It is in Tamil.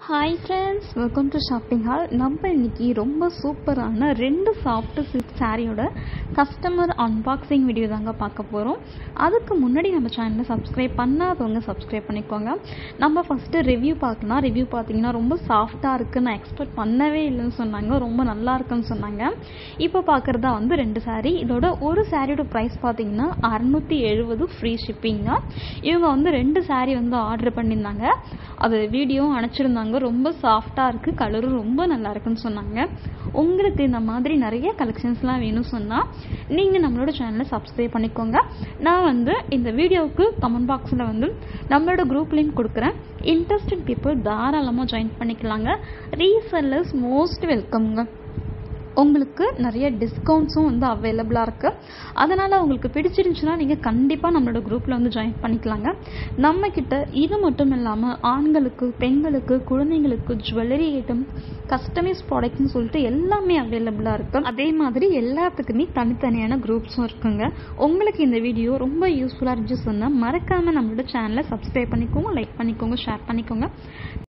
hi friends welcome to shopping hall நம்ம இன்னைக்கு ரொம்ப சூப்பரான ரெண்டு சாஃப்ட் சில்க் சாரியோட கஸ்டமர் அன்பாக்சிங் வீடியோ தாங்க பார்க்க போகிறோம் அதுக்கு முன்னாடி நம்ம சேனலை சப்ஸ்கிரைப் பண்ணாதவங்க சப்ஸ்கிரைப் பண்ணிக்கோங்க நம்ம ஃபஸ்ட்டு ரிவ்யூ பார்க்கலாம் ரிவ்யூ பார்த்தீங்கன்னா ரொம்ப சாஃப்டாக இருக்குது நான் எக்ஸ்பெக்ட் பண்ணவே இல்லைன்னு சொன்னாங்க ரொம்ப நல்லா இருக்குன்னு சொன்னாங்க இப்போ பார்க்குறதா வந்து ரெண்டு சாரீ இதோட ஒரு சாரியோட ப்ரைஸ் பார்த்தீங்கன்னா அறநூற்றி எழுபது ஃப்ரீ ஷிப்பிங்க இவங்க வந்து ரெண்டு சாரீ வந்து ஆர்டர் பண்ணியிருந்தாங்க அது வீடியோவும் அனுப்பிச்சிருந்தாங்க ரொம்ப சாஃப்டாக இருக்குது கலரும் ரொம்ப நல்லா இருக்குன்னு சொன்னாங்க உங்களுக்கு இந்த மாதிரி நிறைய கலெக்ஷன்ஸ்லாம் வேணும் சொன்னால் நீங்கள் நம்மளோட சேனலை சப்ஸ்கிரைப் பண்ணிக்கோங்க நான் வந்து இந்த வீடியோவுக்கு கமெண்ட் பாக்ஸில் வந்து நம்மளோட குரூப் லிங்க் கொடுக்குறேன் இன்ட்ரெஸ்டட் பீப்புள் தாராளமாக ஜாயின் பண்ணிக்கலாங்க ரீசெல்லர்ஸ் மோஸ்ட் வெல்கம்ங்க உங்களுக்கு நிறைய டிஸ்கவுண்ட்ஸும் வந்து அவைலபிளாக இருக்குது அதனால் உங்களுக்கு பிடிச்சிருந்துச்சுன்னா நீங்கள் கண்டிப்பாக நம்மளோட குரூப்பில் வந்து ஜாயின் பண்ணிக்கலாங்க நம்மக்கிட்ட இது மட்டும் இல்லாமல் ஆண்களுக்கு பெண்களுக்கு குழந்தைங்களுக்கு ஜுவல்லரி ஐட்டம் கஸ்டமைஸ் ப்ராடக்ட்னு சொல்லிட்டு எல்லாமே அவைலபிளாக இருக்குது அதே மாதிரி எல்லாத்துக்குமே தனித்தனியான குரூப்ஸும் இருக்குங்க உங்களுக்கு இந்த வீடியோ ரொம்ப யூஸ்ஃபுல்லாக இருந்துச்சு சொன்னால் மறக்காமல் நம்மளோட சேனலை சப்ஸ்கிரைப் பண்ணிக்கோங்க லைக் பண்ணிக்கோங்க ஷேர் பண்ணிக்கோங்க